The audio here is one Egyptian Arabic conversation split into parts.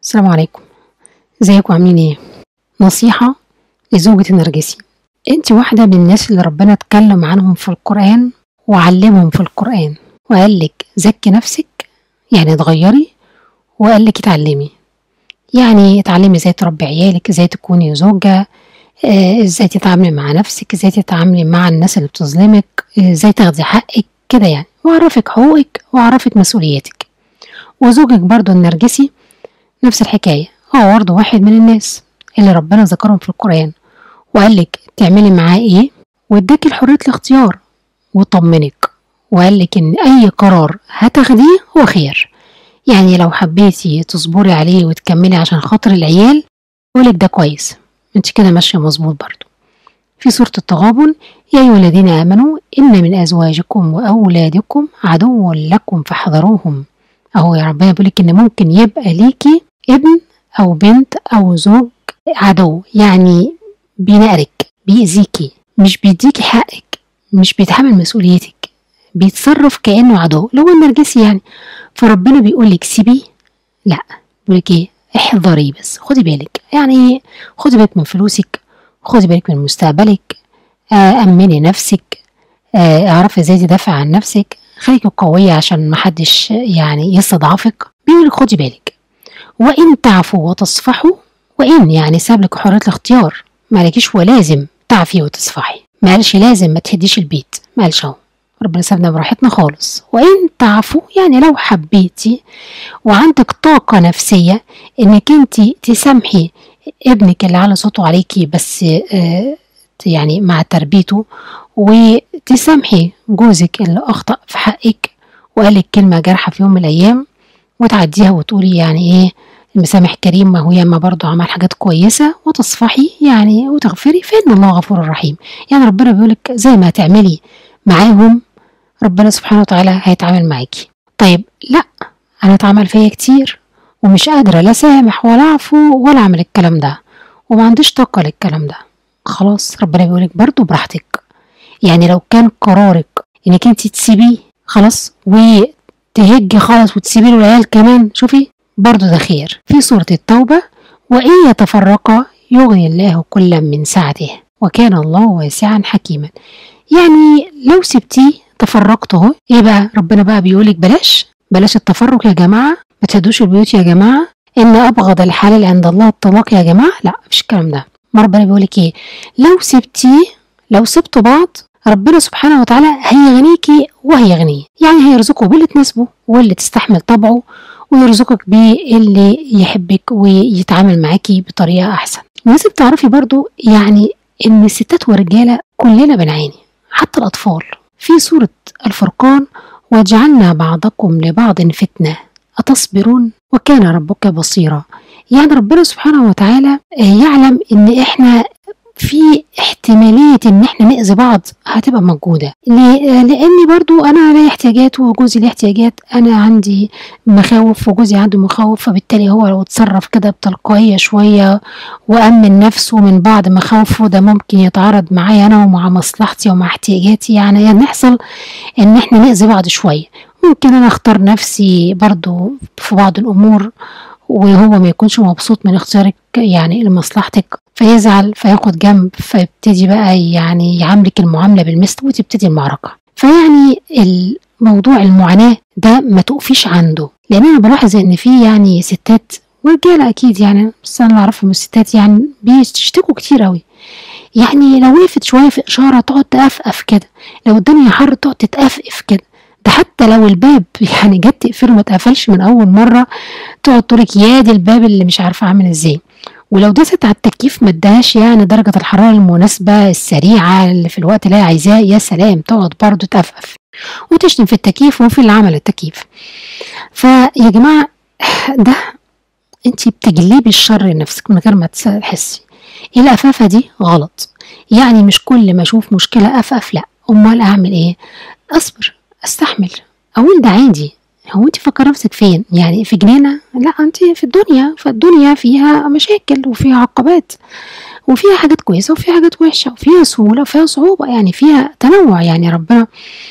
السلام عليكم ازيكم عاملين ايه نصيحة لزوجة النرجسي انت واحدة من الناس اللي ربنا اتكلم عنهم في القرآن وعلمهم في القرآن وقالك زكي نفسك يعني اتغيري وقالك اتعلمي يعني اتعلمي ازاي تربي عيالك ازاي تكوني زوجة آه، ازاي تتعاملي مع نفسك ازاي تتعاملي مع الناس اللي بتظلمك آه، ازاي تاخدي حقك كده يعني وعرفك حقوقك وعرفك مسؤولياتك وزوجك برضو النرجسي نفس الحكاية هو برضه واحد من الناس اللي ربنا ذكرهم في القرآن وقالك تعملي معاه ايه واداكي حرية الاختيار وطمنك وقالك ان اي قرار هتاخديه هو خير يعني لو حبيتي تصبري عليه وتكملي عشان خاطر العيال يقولك ده كويس انت كده ماشية مظبوط برضه في سورة التغابن يا أيها الذين آمنوا إن من أزواجكم وأولادكم عدو لكم فاحذروهم أهو يا ربنا بيقولك إن ممكن يبقى ليكي ابن أو بنت أو زوج عدو يعني بينقرك بيأذيكي مش بيديكي حقك مش بيتحمل مسؤوليتك بيتصرف كأنه عدو لو النرجسي يعني فربنا بيقولك سيبيه لا بيقولك ايه احذري بس خدي بالك يعني خدي بالك من فلوسك خدي بالك من مستقبلك آه، أمني نفسك آه، اعرفي ازاي تدافع عن نفسك خليكي قوية عشان محدش يعني يستضعفك بيقولك خدي بالك وإن تعفوا وتصفحوا وإن يعني سابلك حرية الاختيار معلكيش ولازم تعفي وتصفحي ما قالش لازم ما تهديش البيت ما قالش اهو ربنا سابنا براحتنا خالص وإن تعفوا يعني لو حبيتي وعندك طاقة نفسية إنك انت تسامحي ابنك اللي على صوته عليكي بس آه، يعني مع تربيته وتسامحي جوزك اللي أخطأ في حقك وقالك كلمة جارحة في يوم من الأيام وتعديها وتقولي يعني إيه المسامح كريم ما هو ياما برضه عمل حاجات كويسة وتصفحي يعني وتغفري فإن الله غفور رحيم يعني ربنا بيقولك زي ما هتعملي معاهم ربنا سبحانه وتعالى هيتعامل معاكي طيب لا أنا اتعمل فيا كتير ومش قادرة لا سامح ولا أعفو ولا أعمل الكلام ده وما عنديش طاقة للكلام ده خلاص ربنا بيقولك برضه براحتك يعني لو كان قرارك انك انت تسيبيه خلاص وتهجي خالص وتسيبي له العيال كمان شوفي برضه ده خير في سورة التوبة وإن يتفرقا يغني الله كلا من سعته وكان الله واسعا حكيما يعني لو سبتيه تفرقته اهو ايه بقى ربنا بقى بيقولك بلاش بلاش التفرق يا جماعة ما تهدوش البيوت يا جماعة إن أبغض الحلال عند الله الطلاق يا جماعة لا مفيش الكلام ده ما ربنا بيقولك ايه لو سبتيه لو سبتوا بعض ربنا سبحانه وتعالى هيغنيكي وهيغنيه يعني هيرزقه باللي تناسبه واللي تستحمل طبعه ويرزقك بيه اللي يحبك ويتعامل معاكي بطريقة أحسن لازم تعرفي برضو يعني إن الستات والرجالة كلنا بنعاني حتى الأطفال في سورة الفرقان وجعلنا بعضكم لبعض فتنة أتصبرون وكان ربك بصيرا يعني ربنا سبحانه وتعالى يعلم إن إحنا في احتمالية ان احنا نأذي بعض هتبقى موجودة ليه؟ لاني برضو انا لي احتياجات وجوزي ليه احتياجات انا عندي مخاوف وجوزي عنده مخاوف فبالتالي هو لو اتصرف كده بتلقائية شوية وامن نفسه من بعض مخاوفه ده ممكن يتعارض معايا انا ومع مصلحتي ومع احتياجاتي يعني يحصل ان احنا نأذي بعض شوية ممكن انا اختار نفسي برضو في بعض الامور وهو ما يكونش مبسوط من اختيارك يعني لمصلحتك فيزعل فياخد جنب فيبتدي بقى يعني يعاملك المعاملة بالمثل وتبتدي المعركة فيعني الموضوع المعاناة ده ما تقفيش عنده لأن أنا بلاحظ إن في يعني ستات ورجالة أكيد يعني بس أنا اللي أعرفهم الستات يعني بيشتكوا كتير أوي يعني لو وقفت شوية في إشارة تقعد تقفقف كده لو الدنيا حر تقعد تتقفقف كده ده حتى لو الباب يعني جت تقفله ما اتقفلش من أول مرة تقعد تقولك يا دي الباب اللي مش عارفة عامل ازاي ولو دست على التكييف ما اداهاش يعني درجة الحرارة المناسبة السريعة اللي في الوقت اللي هي عايزاه يا سلام تقعد برضه تقفقف وتشتم في التكييف وفي اللي عمل التكييف فيا جماعة ده انت بتجلبي الشر لنفسك من غير ما تحسي القفافة دي غلط يعني مش كل ما اشوف مشكلة افقف لا امال اعمل ايه اصبر استحمل اقول ده عادي هو انت فاكره نفسك فين يعني في جنينه لا انت في الدنيا فالدنيا فيها مشاكل وفيها عقبات وفيها حاجات كويسه وفيها حاجات وحشه وفيها سهوله وفيها صعوبه يعني فيها تنوع يعني ربنا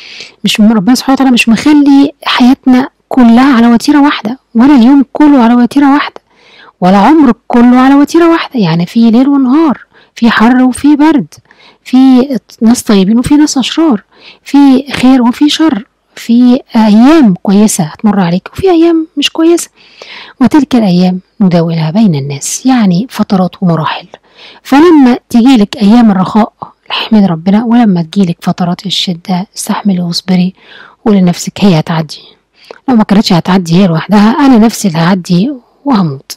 مش ربنا سبحانه وتعالى مش مخلي حياتنا كلها على وتيره واحده ولا اليوم كله على وتيره واحده ولا عمرك كله على وتيرة واحدة يعني في ليل ونهار في حر وفي برد في ناس طيبين وفي ناس أشرار في خير وفي شر في أيام كويسة هتمر عليك وفي أيام مش كويسة وتلك الأيام نداولها بين الناس يعني فترات ومراحل فلما تجيلك أيام الرخاء احمد ربنا ولما تجيلك فترات الشدة استحملي واصبري وقولي لنفسك هي هتعدي لو ما كانتش هتعدي هي لوحدها أنا نفسي اللي هعدي وهموت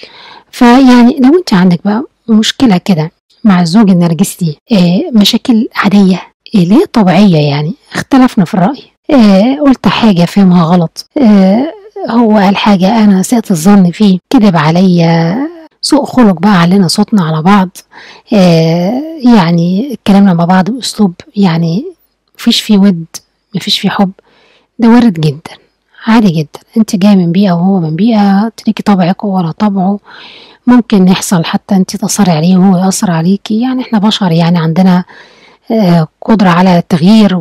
فيعني لو انت عندك بقى مشكلة كده مع الزوج النرجسي آه مشاكل عادية آه ليه طبيعية يعني اختلفنا في الرأي آه قلت حاجة فهمها غلط آه هو قال حاجة أنا سئت الظن فيه كذب عليا سوء خلق بقى علينا صوتنا على بعض آه يعني اتكلمنا مع بعض بأسلوب يعني مفيش فيه ود مفيش فيه حب ده وارد جدا عادي جدا انت جاي من بيئة وهو من بيئة تليكي طبعك ولا طبعه ممكن يحصل حتى انت تأثري عليه وهو يأثر عليكي يعني احنا بشر يعني عندنا آه قدرة على التغيير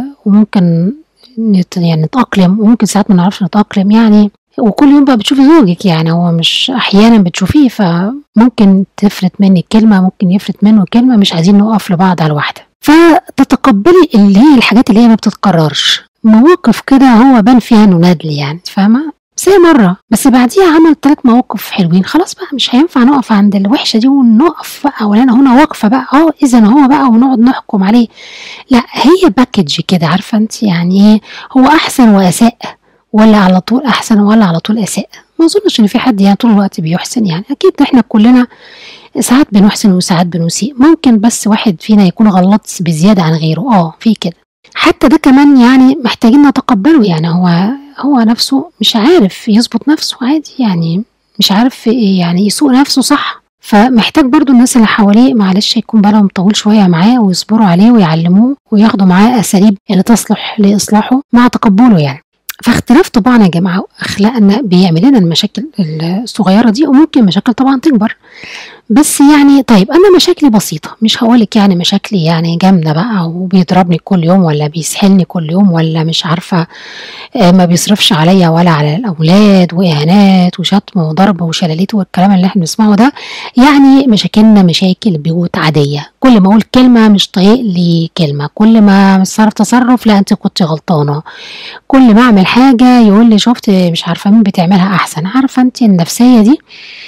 وممكن نت يعني نتأقلم وممكن ساعات ما نعرفش نتأقلم يعني وكل يوم بقى بتشوفي زوجك يعني هو مش احيانا بتشوفيه فممكن تفلت منك كلمه ممكن يفلت منه كلمه مش عايزين نقف لبعض على واحده فتتقبلي اللي هي الحاجات اللي هي ما بتتكررش مواقف كده هو بان فيها انه ندل يعني فاهمه بس هي مرة بس بعديها عمل ثلاث مواقف حلوين خلاص بقى مش هينفع نقف عند الوحشة دي ونقف بقى ولا أنا هنا واقفة بقى اه إذا هو بقى ونقعد نحكم عليه لا هي باكج كده عارفة أنت يعني إيه هو أحسن وأساء ولا على طول أحسن ولا على طول أساء ما أظنش إن في حد يعني طول الوقت بيحسن يعني أكيد إحنا كلنا ساعات بنحسن وساعات بنسيء ممكن بس واحد فينا يكون غلط بزيادة عن غيره اه في كده حتى ده كمان يعني محتاجين نتقبله يعني هو هو نفسه مش عارف يظبط نفسه عادي يعني مش عارف يعني يسوق نفسه صح فمحتاج برضو الناس اللي حواليه معلش يكون بالهم طويل شوية معاه ويصبروا عليه ويعلموه وياخدوا معاه أساليب اللي تصلح لإصلاحه مع تقبله يعني فاختلاف طبعا يا جماعة أخلاقنا بيعمل لنا المشاكل الصغيرة دي وممكن مشاكل طبعا تكبر بس يعني طيب أنا مشاكلي بسيطة مش هقولك يعني مشاكلي يعني جامدة بقى وبيضربني كل يوم ولا بيسحلني كل يوم ولا مش عارفة ما بيصرفش عليا ولا على الأولاد وإهانات وشتم وضرب وشلاليت والكلام اللي احنا بنسمعه ده يعني مشاكلنا مشاكل بيوت عادية كل ما أقول كلمة مش طايق لي كلمة كل ما اتصرف تصرف لا أنت كنت غلطانة كل ما أعمل حاجة يقول لي شفت مش عارفة مين بتعملها أحسن عارفة أنت النفسية دي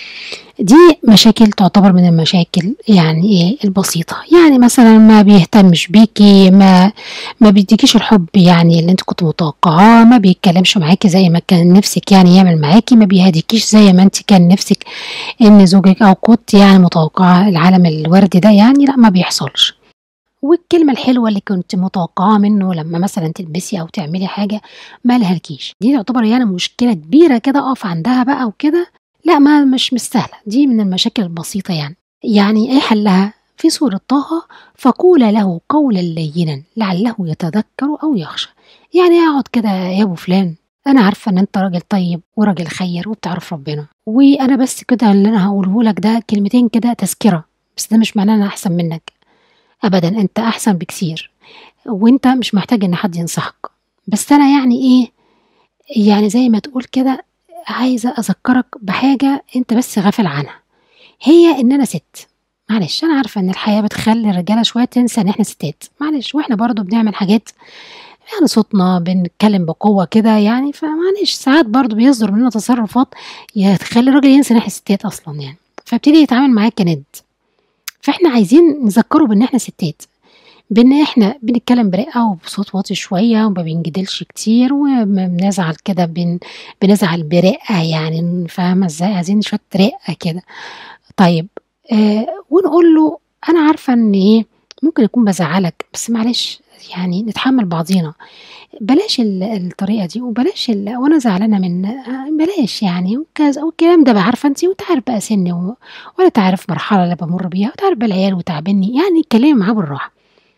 دي مشاكل تعتبر من المشاكل يعني ايه البسيطة يعني مثلا ما بيهتمش بيكي ما ما بيديكيش الحب يعني اللي انت كنت متوقعاه ما بيتكلمش معاكي زي ما كان نفسك يعني يعمل معاكي ما بيهديكيش زي ما انت كان نفسك ان زوجك او كنت يعني متوقعة العالم الوردي ده يعني لا ما بيحصلش والكلمة الحلوة اللي كنت متوقعاها منه لما مثلا تلبسي أو تعملي حاجة ما لهالكيش دي تعتبر يعني مشكلة كبيرة كده أقف عندها بقى وكده لا ما مش مستاهلة دي من المشاكل البسيطة يعني يعني ايه حلها في سورة طه فقول له قولا لينا لعله يتذكر أو يخشى يعني اقعد كده يا أبو فلان أنا عارفة إن أنت راجل طيب وراجل خير وبتعرف ربنا وأنا بس كده اللي أنا هقوله لك ده كلمتين كده تذكرة بس ده مش معناه أنا أحسن منك أبدا أنت أحسن بكثير وأنت مش محتاج إن حد ينصحك بس أنا يعني إيه يعني زي ما تقول كده عايزة أذكرك بحاجة أنت بس غافل عنها هي إن أنا ست معلش أنا عارفة إن الحياة بتخلي الرجالة شوية تنسى إن إحنا ستات معلش وإحنا برضو بنعمل حاجات يعني صوتنا بنتكلم بقوة كده يعني فمعلش ساعات برضو بيصدر مننا تصرفات تخلي الراجل ينسى إن إحنا ستات أصلا يعني فابتدي يتعامل معاك كند فإحنا عايزين نذكره بإن إحنا ستات بان احنا بنتكلم برقه وبصوت واطي شويه وما بنجدلش كتير وبنزعل كده بن بنزعل برقه يعني فاهمه ازاي عايزين شويه رقه كده طيب آه ونقول له انا عارفه ان ايه ممكن يكون بزعلك بس معلش يعني نتحمل بعضينا بلاش الطريقه دي وبلاش وانا زعلانه من بلاش يعني وكذا والكلام ده بقى عارفه انت وانت عارف بقى سني و... ولا تعرف مرحله اللي بمر بيها وتعرف بقى العيال وتعبني يعني اتكلمي معاه بالراحه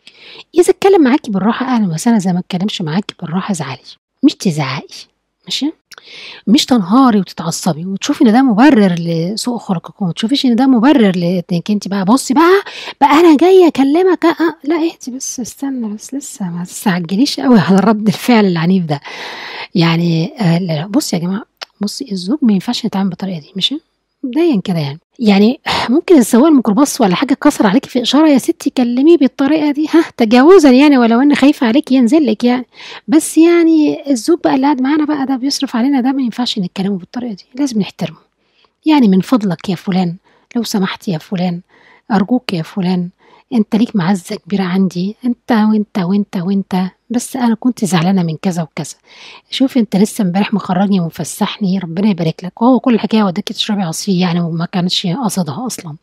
إذا اتكلم معاكي بالراحة أهلا وسهلا زي ما اتكلمش معاكي بالراحة ازعلي مش تزعقي ماشي مش تنهاري وتتعصبي وتشوفي ان ده مبرر لسوء خلقك وما تشوفيش ان ده مبرر لانك انت بقى بصي بقى بقى انا جايه اكلمك أه لا اهدي بس استنى بس لسه ما تستعجليش قوي على رد الفعل العنيف ده يعني آه لا بصي يا جماعه بصي الزوج ما ينفعش يتعامل بالطريقه دي ماشي مبدئيا كده يعني يعني ممكن السواق الميكروباص ولا حاجه كسر عليكي في اشاره يا ستي كلميه بالطريقه دي ها تجاوزا يعني ولو ان خايفه عليكي ينزل لك يعني بس يعني الزوج بقى اللي قاعد معانا بقى ده بيصرف علينا ده ما ينفعش نتكلمه بالطريقه دي لازم نحترمه يعني من فضلك يا فلان لو سمحت يا فلان ارجوك يا فلان انت ليك معزه كبيره عندي انت وانت وانت وانت بس انا كنت زعلانه من كذا وكذا شوف انت لسه امبارح مخرجني ومفسحني ربنا يبارك لك وهو كل الحكايه وداكي تشربي عصير يعني وما كانش قصدها اصلا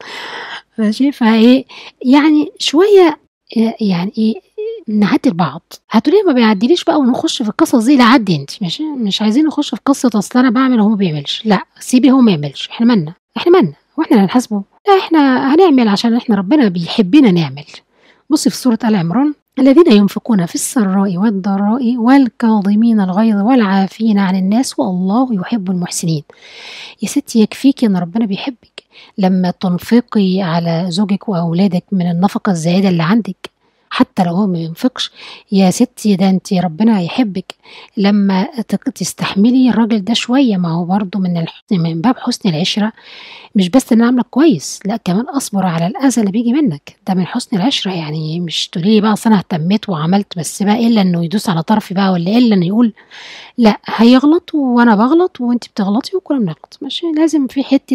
ماشي فايه يعني شويه آه، يعني ايه نعدي لبعض هتقولي ما بيعديليش بقى ونخش في القصص دي لا عدي انت مش مش عايزين نخش في قصه اصل انا بعمل وهو ما بيعملش لا سيبي هو ما يعملش احنا مالنا احنا مالنا واحنا اللي هنحاسبه لا احنا هنعمل عشان احنا ربنا بيحبنا نعمل بصي في سوره ال عمران الذين ينفقون في السراء والضراء والكاظمين الغيظ والعافين عن الناس والله يحب المحسنين يا ستي يكفيك ان ربنا بيحبك لما تنفقي على زوجك واولادك من النفقه الزائده اللي عندك حتى لو هو ما ينفقش يا ستي ده انت ربنا يحبك لما تك- تستحملي الراجل ده شويه ما هو برضه من الحسن من باب حسن العشره مش بس ان أنا اعملك كويس لا كمان اصبر على الاذى اللي بيجي منك ده من حسن العشره يعني مش تقولي لي بقى اصل انا اهتميت وعملت بس بقى الا انه يدوس على طرفي بقى ولا الا انه يقول لا هيغلط وانا بغلط وانت بتغلطي وكلنا بنغلط ماشي لازم في حته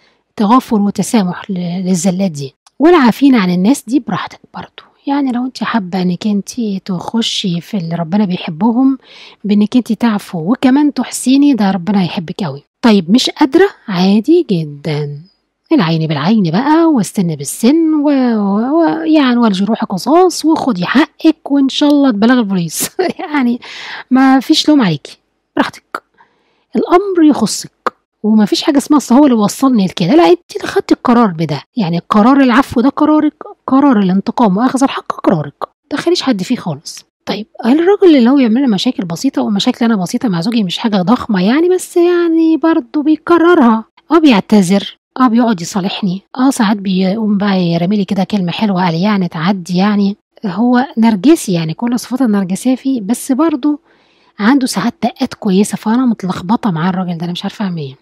تغافل وتسامح ل- للزلات دي والعافين عن الناس دي براحتك برضو يعني لو انت حابه انك انت تخشي في اللي ربنا بيحبهم بانك انت تعفو وكمان تحسيني ده ربنا يحبك قوي طيب مش قادره عادي جدا العين بالعين بقى والسن بالسن ويعني و... و... يعني والجروح قصاص وخدي حقك وان شاء الله تبلغ البوليس يعني ما فيش لوم عليكي براحتك الامر يخصك وما فيش حاجه اسمها أصل هو اللي وصلني لكده لا انت اللي خدتي القرار بده يعني قرار العفو ده قرارك قرار الانتقام واخذ الحق قرارك ما تدخليش حد فيه خالص طيب الراجل اللي هو يعمل لي مشاكل بسيطه ومشاكل انا بسيطه مع زوجي مش حاجه ضخمه يعني بس يعني برضه بيكررها اه بيعتذر اه بيقعد يصالحني اه ساعات بيقوم بقى يرمي لي كده كلمه حلوه قال يعني تعدي يعني هو نرجسي يعني كل صفات النرجسيه فيه بس برضه عنده ساعات دقات كويسه فانا متلخبطه مع الراجل ده انا مش عارفه اعمل ايه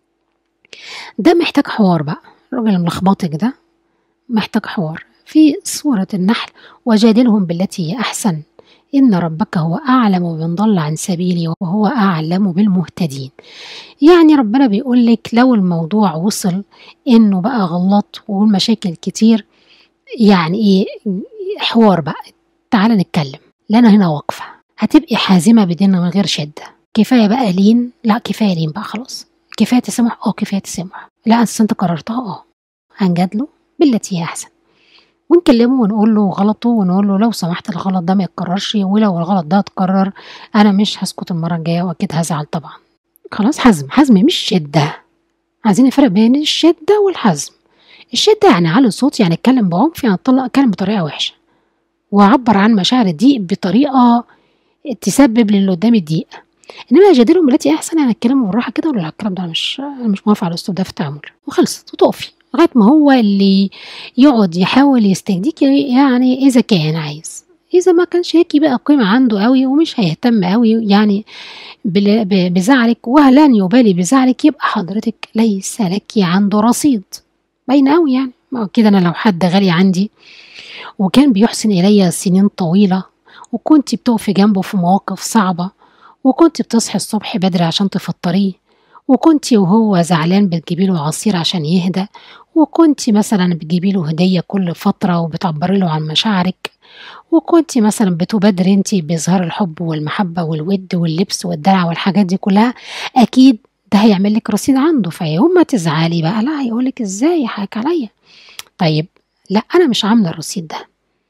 ده محتاج حوار بقى الراجل الملخبطك ده محتاج حوار في سورة النحل وجادلهم بالتي هي أحسن إن ربك هو أعلم بمن ضل عن سبيلي وهو أعلم بالمهتدين يعني ربنا بيقول لك لو الموضوع وصل إنه بقى غلط والمشاكل كتير يعني إيه حوار بقى تعالى نتكلم لا أنا هنا واقفة هتبقي حازمة بدينا من غير شدة كفاية بقى لين لا كفاية لين بقى خلاص كفاية تسامح اه كفاية تسامح لا أصل أنت قررتها اه هنجادله بالتي هي أحسن ونكلمه ونقول له غلطه ونقول له لو سمحت الغلط ده ما يتكررش ولو الغلط ده اتكرر انا مش هسكت المره الجايه واكيد هزعل طبعا خلاص حزم حزم مش شده عايزين نفرق بين الشده والحزم الشده يعني علي صوت يعني اتكلم بعنف يعني اطلق اتكلم بطريقه وحشه واعبر عن مشاعر الضيق بطريقه تسبب للي قدامي الضيق انما اجادلهم بالتي احسن يعني اتكلم بالراحه كده ولا لا الكلام ده أنا مش أنا مش موافق على الاسلوب ده في التعامل وخلصت وتقفي لغايه ما هو اللي يقعد يحاول يستجديك يعني اذا كان عايز اذا ما كانش هيك بقى قيمه عنده قوي ومش هيهتم قوي يعني بل- ب- بزعلك ولن يبالي بزعلك يبقى حضرتك ليس لك عنده رصيد باين قوي يعني ما هو كده انا لو حد غالي عندي وكان بيحسن الي سنين طويله وكنت بتقفي جنبه في مواقف صعبه وكنت بتصحي الصبح بدري عشان تفطريه وكنت وهو زعلان بتجيبي له عصير عشان يهدى وكنت مثلا بتجيبي له هدية كل فترة وبتعبري له عن مشاعرك وكنت مثلا بتبادري انت بإظهار الحب والمحبة والود واللبس والدلع والحاجات دي كلها أكيد ده هيعمل لك رصيد عنده فيوم ما تزعلي بقى لا هيقولك ازاي حقك عليا طيب لا أنا مش عاملة الرصيد ده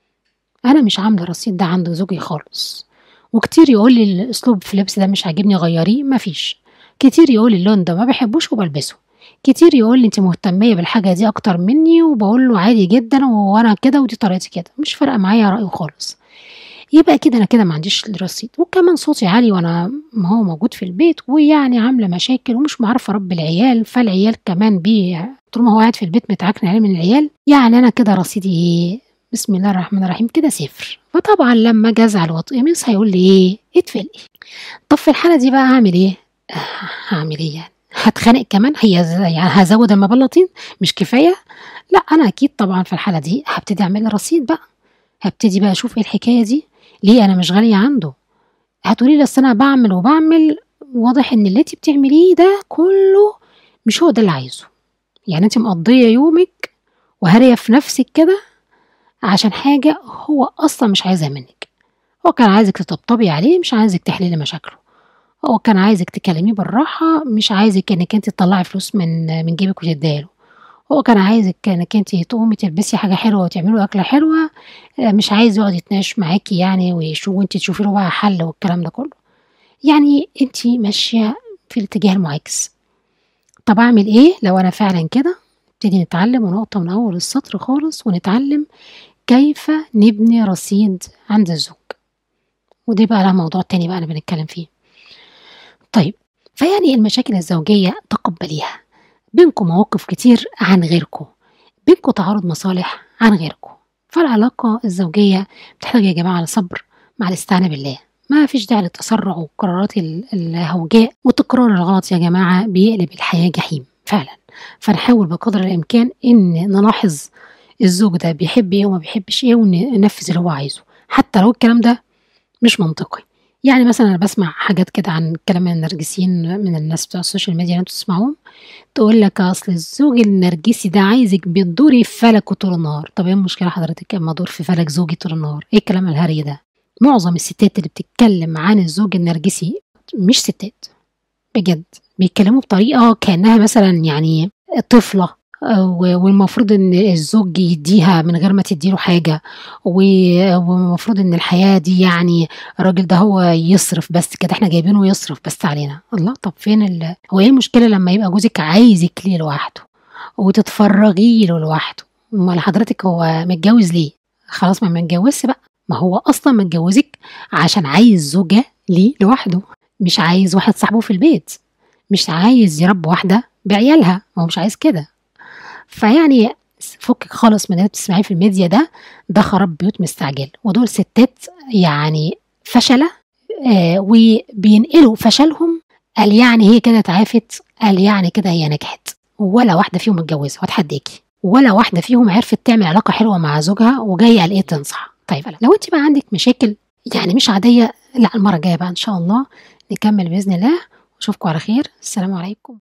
أنا مش عاملة الرصيد ده عند زوجي خالص وكتير يقول لي الأسلوب في اللبس ده مش عاجبني غيريه مفيش كتير يقول لي اللون ده ما بحبوش وبلبسه كتير يقول لي انت مهتميه بالحاجه دي اكتر مني وبقول له عادي جدا وانا كده ودي طريقتي كده مش فارقه معايا رايه خالص يبقى كده انا كده ما عنديش الرصيد وكمان صوتي عالي وانا ما هو موجود في البيت ويعني عامله مشاكل ومش معرفه اربي العيال فالعيال كمان بي طول ما هو قاعد في البيت متعكن عليه من العيال يعني انا كده رصيدي ايه بسم الله الرحمن الرحيم كده صفر فطبعا لما اجي ازعل واتقمص هيقول لي ايه اتفلقي طب في الحاله دي بقى هعمل ايه آه، هعمل ايه يعني هتخانق كمان هي ز- يعني هزود المبلطين مش كفايه لا انا اكيد طبعا في الحاله دي هبتدي اعمل رصيد بقى هبتدي بقى اشوف ايه الحكايه دي ليه انا مش غاليه عنده هتقولي لي اصل انا بعمل وبعمل واضح ان اللي انت بتعمليه ده كله مش هو ده اللي عايزه يعني انت مقضيه يومك وهاريه في نفسك كده عشان حاجه هو اصلا مش عايزها منك هو كان عايزك تطبطبي عليه مش عايزك تحللي مشاكله هو كان عايزك تكلميه بالراحه مش عايزك انك انت تطلعي فلوس من من جيبك وتديها له هو كان عايزك انك انت تقومي تلبسي حاجه حلوه وتعملوا اكله حلوه آه، مش عايز يقعد يتناقش معاكي يعني ويشوف وانت تشوفي له بقى حل والكلام ده كله يعني انت ماشيه في الاتجاه المعاكس طب اعمل ايه لو انا فعلا كده نبتدي نتعلم ونقطه من اول السطر خالص ونتعلم كيف نبني رصيد عند الزوج ودي بقى لها موضوع تاني بقى انا بنتكلم فيه طيب فيعني المشاكل الزوجية تقبليها بينكم مواقف كتير عن غيركم بينكم تعارض مصالح عن غيركم فالعلاقة الزوجية بتحتاج يا جماعة لصبر مع الاستعانة بالله ما فيش داعي للتسرع والقرارات ال- الهوجاء وتكرار الغلط يا جماعة بيقلب الحياة جحيم فعلا فنحاول بقدر الإمكان إن نلاحظ الزوج ده بيحب إيه وما بيحبش إيه وننفذ اللي هو عايزه حتى لو الكلام ده مش منطقي يعني مثلا انا بسمع حاجات كده عن كلام النرجسيين من الناس بتوع السوشيال ميديا اللي انتوا تسمعوهم تقول لك اصل الزوج النرجسي ده عايزك بتدوري في فلكه طول النهار طب ايه المشكله حضرتك اما ادور في فلك زوجي طول النهار ايه الكلام الهري ده معظم الستات اللي بتتكلم عن الزوج النرجسي مش ستات بجد بيتكلموا بطريقه كانها مثلا يعني طفله و- والمفروض ان الزوج يديها من غير ما تديله حاجه و- والمفروض ان الحياه دي يعني الراجل ده هو يصرف بس كده احنا جايبينه يصرف بس علينا الله طب فين ال... هو ايه المشكله لما يبقى جوزك عايزك ليه لوحده وتتفرجي له لوحده امال حضرتك هو متجوز ليه خلاص ما متجوزش بقى ما هو اصلا متجوزك عشان عايز زوجه ليه لوحده مش عايز واحد صاحبه في البيت مش عايز يربي واحده بعيالها هو مش عايز كده فيعني فكك خالص من اللي بتسمعيه في الميديا ده ده خراب بيوت مستعجل ودول ستات يعني فشله آه وبينقلوا فشلهم قال يعني هي كده اتعافت قال يعني كده هي نجحت ولا واحده فيهم متجوزه واتحداكي ولا واحده فيهم عرفت تعمل علاقه حلوه مع زوجها وجايه قال ايه تنصح طيب لو انت بقى عندك مشاكل يعني مش عاديه لا المره الجايه بقى ان شاء الله نكمل باذن الله واشوفكم على خير السلام عليكم